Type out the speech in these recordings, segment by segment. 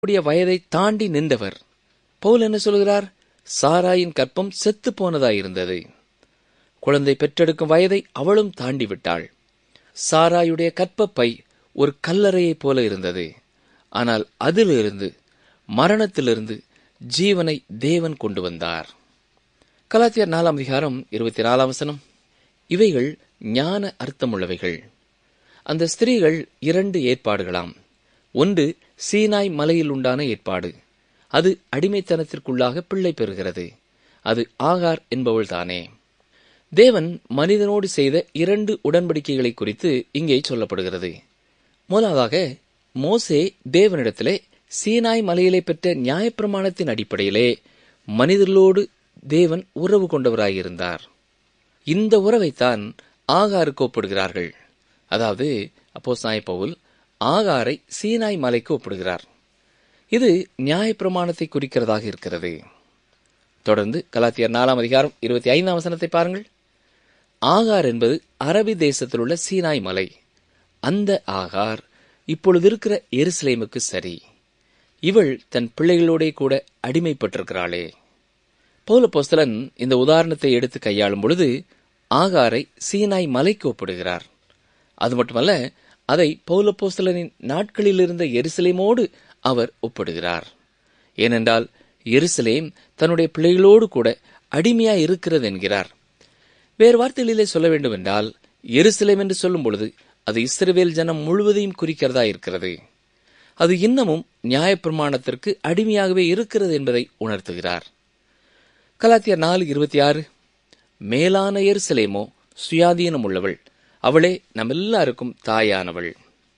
கூடிய வயதை தாண்டி நின்றவர் பவுல் என்ன சொல்கிறார் சாராயின் கற்பம் செத்து போனதாயிருந்தது குழந்தை பெற்றெடுக்கும் வயதை அவளும் தாண்டி விட்டாள் சாராயுடைய கற்பப்பை ஒரு கல்லறையைப் போல இருந்தது ஆனால் அதிலிருந்து மரணத்திலிருந்து ஜீவனை தேவன் கொண்டு வந்தார் கலாத்தியர் நாலாம் அதிகாரம் இருபத்தி நாலாம் வசனம் இவைகள் ஞான அர்த்தமுள்ளவைகள் அந்த ஸ்திரீகள் இரண்டு ஏற்பாடுகளாம் ஒன்று சீனாய் மலையில் உண்டான ஏற்பாடு அது அடிமைத்தனத்திற்குள்ளாக பிள்ளை பெறுகிறது அது ஆகார் என்பவள்தானே தேவன் மனிதனோடு செய்த இரண்டு உடன்படிக்கைகளை குறித்து இங்கே சொல்லப்படுகிறது முதலாவதாக மோசே தேவனிடத்திலே சீனாய் மலையிலே பெற்ற நியாயப்பிரமாணத்தின் அடிப்படையிலே மனிதர்களோடு தேவன் உறவு கொண்டவராயிருந்தார் இந்த உறவைத்தான் ஆகாருக்கு ஒப்பிடுகிறார்கள் அதாவது அப்போ பவுல் ஆகாரை சீனாய் மலைக்கு ஒப்பிடுகிறார் இது நியாயப்பிரமாணத்தை குறிக்கிறதாக இருக்கிறது தொடர்ந்து கலாத்தியர் நாலாம் அதிகாரம் இருபத்தி ஐந்தாம் வசனத்தை பாருங்கள் ஆகார் என்பது அரபி தேசத்தில் உள்ள சீனாய் மலை அந்த ஆகார் இப்பொழுது இருக்கிற எருசலேமுக்கு சரி இவள் தன் பிள்ளைகளோட கூட அடிமைப்பட்டிருக்கிறாளே பௌலப்போஸ்தலன் இந்த உதாரணத்தை எடுத்து கையாளும் பொழுது ஆகாரை சீனாய் மலைக்கு ஒப்பிடுகிறார் அது மட்டுமல்ல அதை பௌலப்போஸ்தலனின் நாட்களில் இருந்த எருசலேமோடு அவர் ஒப்பிடுகிறார் ஏனென்றால் எருசலேம் தன்னுடைய பிள்ளைகளோடு கூட அடிமையா இருக்கிறது என்கிறார் வேறு வார்த்தைகளிலே சொல்ல வேண்டுமென்றால் எருசலேம் என்று சொல்லும் பொழுது அது இஸ்ரவேல் ஜனம் முழுவதையும் குறிக்கிறதா இருக்கிறது அது இன்னமும் நியாயப்பிரமாணத்திற்கு அடிமையாகவே இருக்கிறது என்பதை உணர்த்துகிறார் கலாத்தியர் நாலு இருபத்தி ஆறு மேலான எருசலேமோ சுயாதீனம் உள்ளவள் அவளே நம் எல்லாருக்கும் தாயானவள்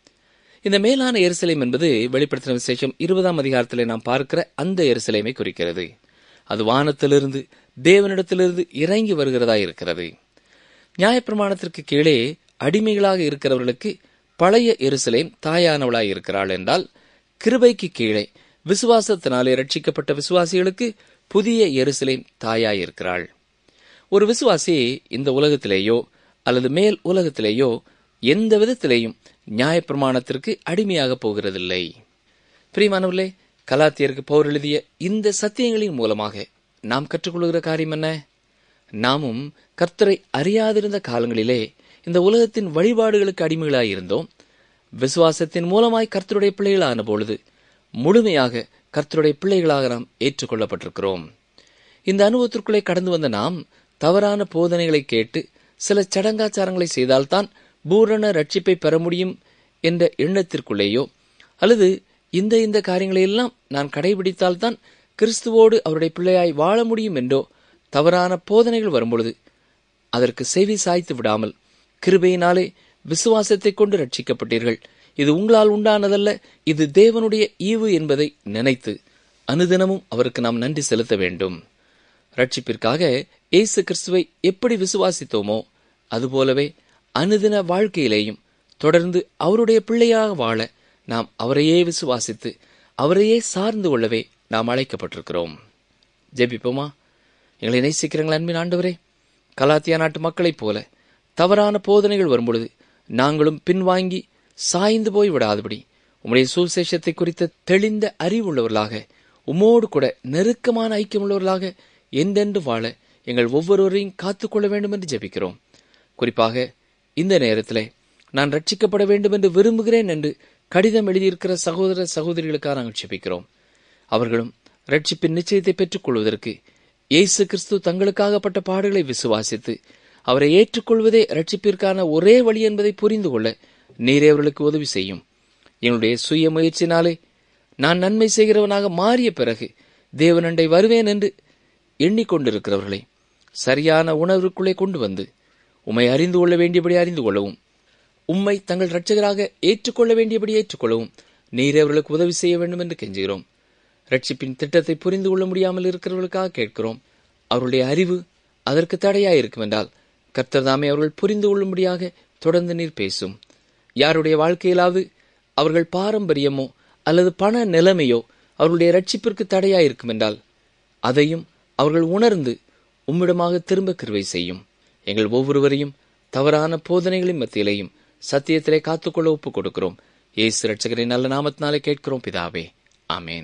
இந்த மேலான எருசலேம் என்பது வெளிப்படுத்தின விசேஷம் இருபதாம் அதிகாரத்திலே நாம் பார்க்கிற அந்த எருசலேமை குறிக்கிறது அது வானத்திலிருந்து தேவனிடத்திலிருந்து இறங்கி வருகிறதா இருக்கிறது நியாயப்பிரமாணத்திற்கு கீழே அடிமைகளாக இருக்கிறவர்களுக்கு பழைய எருசலேம் தாயானவளாய் இருக்கிறாள் என்றால் கிருபைக்கு கீழே விசுவாசத்தினாலே ரட்சிக்கப்பட்ட விசுவாசிகளுக்கு புதிய எருசலேம் தாயாய் இருக்கிறாள் ஒரு விசுவாசி இந்த உலகத்திலேயோ அல்லது மேல் உலகத்திலேயோ எந்த விதத்திலேயும் நியாயப்பிரமாணத்திற்கு அடிமையாக போகிறதில்லை பிரியமானவர்களே கலாத்தியருக்கு பௌர் எழுதிய இந்த சத்தியங்களின் மூலமாக நாம் கற்றுக்கொள்கிற காரியம் என்ன நாமும் கர்த்தரை அறியாதிருந்த காலங்களிலே இந்த உலகத்தின் வழிபாடுகளுக்கு அடிமைகளாய் இருந்தோம் விசுவாசத்தின் மூலமாய் கர்த்தருடைய பிள்ளைகளான பொழுது முழுமையாக கர்த்தருடைய பிள்ளைகளாக நாம் ஏற்றுக்கொள்ளப்பட்டிருக்கிறோம் இந்த அனுபவத்திற்குள்ளே கடந்து வந்த நாம் தவறான போதனைகளை கேட்டு சில சடங்காச்சாரங்களை செய்தால்தான் பூரண ரட்சிப்பை பெற முடியும் என்ற எண்ணத்திற்குள்ளேயோ அல்லது இந்த இந்த காரியங்களை எல்லாம் நான் கடைபிடித்தால்தான் கிறிஸ்துவோடு அவருடைய பிள்ளையாய் வாழ முடியும் என்றோ தவறான போதனைகள் வரும்பொழுது அதற்கு செவி சாய்த்து விடாமல் கிருபையினாலே விசுவாசத்தை கொண்டு ரட்சிக்கப்பட்டீர்கள் இது உங்களால் உண்டானதல்ல இது தேவனுடைய ஈவு என்பதை நினைத்து அனுதினமும் அவருக்கு நாம் நன்றி செலுத்த வேண்டும் ரட்சிப்பிற்காக இயேசு கிறிஸ்துவை எப்படி விசுவாசித்தோமோ அதுபோலவே அனுதின வாழ்க்கையிலேயும் தொடர்ந்து அவருடைய பிள்ளையாக வாழ நாம் அவரையே விசுவாசித்து அவரையே சார்ந்து கொள்ளவே நாம் அழைக்கப்பட்டிருக்கிறோம் ஜெபிப்போமா எங்களை நேசிக்கிறீங்களா அன்பின் ஆண்டவரே கலாத்தியா நாட்டு மக்களைப் போல தவறான போதனைகள் வரும்பொழுது நாங்களும் பின்வாங்கி சாய்ந்து போய் விடாதபடி உம்முடைய சுவிசேஷத்தை குறித்த தெளிந்த அறிவுள்ளவர்களாக உம்மோடு கூட நெருக்கமான ஐக்கியமுள்ளவர்களாக எந்தென்று வாழ எங்கள் ஒவ்வொருவரையும் காத்துக்கொள்ள வேண்டும் என்று ஜெபிக்கிறோம் குறிப்பாக இந்த நேரத்திலே நான் ரட்சிக்கப்பட வேண்டும் என்று விரும்புகிறேன் என்று கடிதம் எழுதியிருக்கிற சகோதர சகோதரிகளுக்காக நாங்கள் ஜெபிக்கிறோம் அவர்களும் ரட்சிப்பின் நிச்சயத்தை பெற்றுக் கொள்வதற்கு இயேசு கிறிஸ்து தங்களுக்காகப்பட்ட பாடுகளை விசுவாசித்து அவரை ஏற்றுக்கொள்வதே ரட்சிப்பிற்கான ஒரே வழி என்பதை புரிந்து கொள்ள நீரே அவர்களுக்கு உதவி செய்யும் என்னுடைய சுய முயற்சினாலே நான் நன்மை செய்கிறவனாக மாறிய பிறகு தேவனண்டை வருவேன் என்று எண்ணிக்கொண்டிருக்கிறவர்களை சரியான உணர்வுக்குள்ளே கொண்டு வந்து உம்மை அறிந்து கொள்ள வேண்டியபடி அறிந்து கொள்ளவும் உம்மை தங்கள் இரட்சகராக ஏற்றுக்கொள்ள வேண்டியபடி ஏற்றுக்கொள்ளவும் நீரே அவர்களுக்கு உதவி செய்ய வேண்டும் என்று கெஞ்சுகிறோம் ரட்சிப்பின் திட்டத்தை புரிந்து கொள்ள முடியாமல் இருக்கிறவர்களுக்காக கேட்கிறோம் அவருடைய அறிவு அதற்கு தடையாய் இருக்கும் என்றால் கர்த்தர் தாமே அவர்கள் புரிந்து கொள்ளும்படியாக தொடர்ந்து நீர் பேசும் யாருடைய வாழ்க்கையிலாவது அவர்கள் பாரம்பரியமோ அல்லது பண நிலைமையோ அவர்களுடைய ரட்சிப்பிற்கு தடையாய் இருக்கும் என்றால் அதையும் அவர்கள் உணர்ந்து உம்மிடமாக திரும்ப கிருவை செய்யும் எங்கள் ஒவ்வொருவரையும் தவறான போதனைகளின் மத்தியிலையும் சத்தியத்திலே காத்துக்கொள்ள ஒப்புக் கொடுக்கிறோம் ஏசு ரட்சகரின் நல்ல நாமத்தினாலே கேட்கிறோம் பிதாவே ஆமேன்